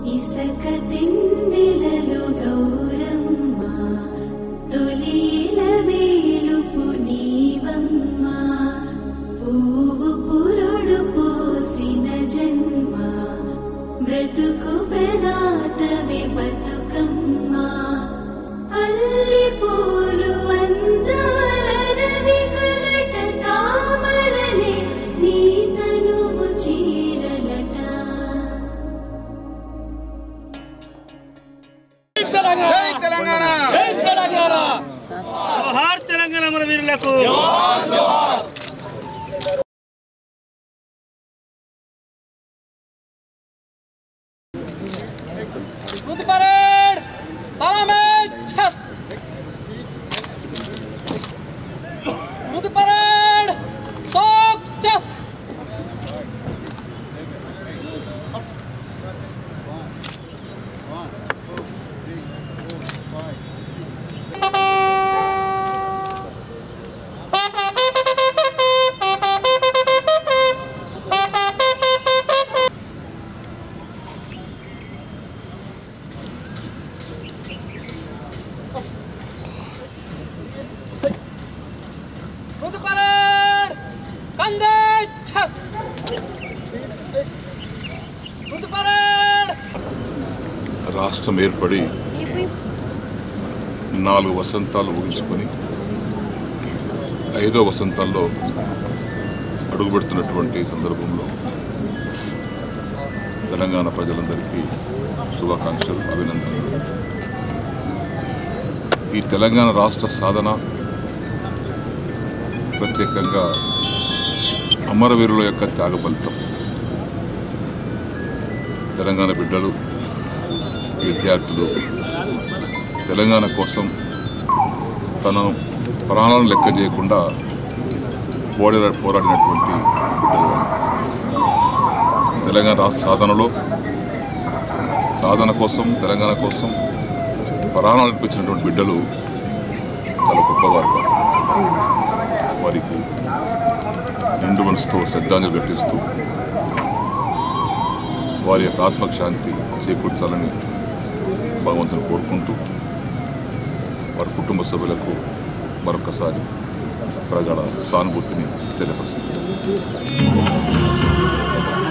ఇసక తిన్నెలలో గౌరమ్మ తొలిల వేలుపు నీవమ్మ పువ్వు పురుడు పోసిన జన్మ బ్రతుకు ప్రదాతవి బతుకమ్మ అల్లి పూలు అందాల రవి కలట తామరలే నీ తనువు చీరలట తెలంగాణ జై తెలంగాణ జై తెలంగాణ జోహార్ తెలంగాణ మన వీరులకు Good parade! Salame! Chest! Good parade! Sock! Chest! Good parade! Kande! Chest! Good parade! రాష్ట్రం ఏర్పడి నాలుగు వసంతాలు ఊహించుకొని ఐదో వసంతాల్లో అడుగుపెడుతున్నటువంటి సందర్భంలో తెలంగాణ ప్రజలందరికీ శుభాకాంక్షలు అభినందనలు ఈ తెలంగాణ రాష్ట్ర సాధన ప్రత్యేకంగా అమరవీరుల యొక్క త్యాగ ఫలితం తెలంగాణ బిడ్డలు విద్యార్థులు తెలంగాణ కోసం తన ప్రాణాలను లెక్క చేయకుండా పోడి పోరాడినటువంటి బిడ్డలు వాళ్ళు. తెలంగాణ రాష్ట్ర సాధనలో సాధన కోసం తెలంగాణ కోసం ప్రాణాలు అర్పించినటువంటి బిడ్డలు చాలా గొప్పవారు వారు. వారికి నిండు మనసుతో శ్రద్ధాంజలి ఘటిస్తూ వారి యొక్క ఆత్మకు శాంతి చేకూర్చాలని భగవంతుని కోరుకుంటూ వారి కుటుంబ సభ్యులకు మరొకసారి ప్రగాఢ సానుభూతిని తెలియపరుస్తుంది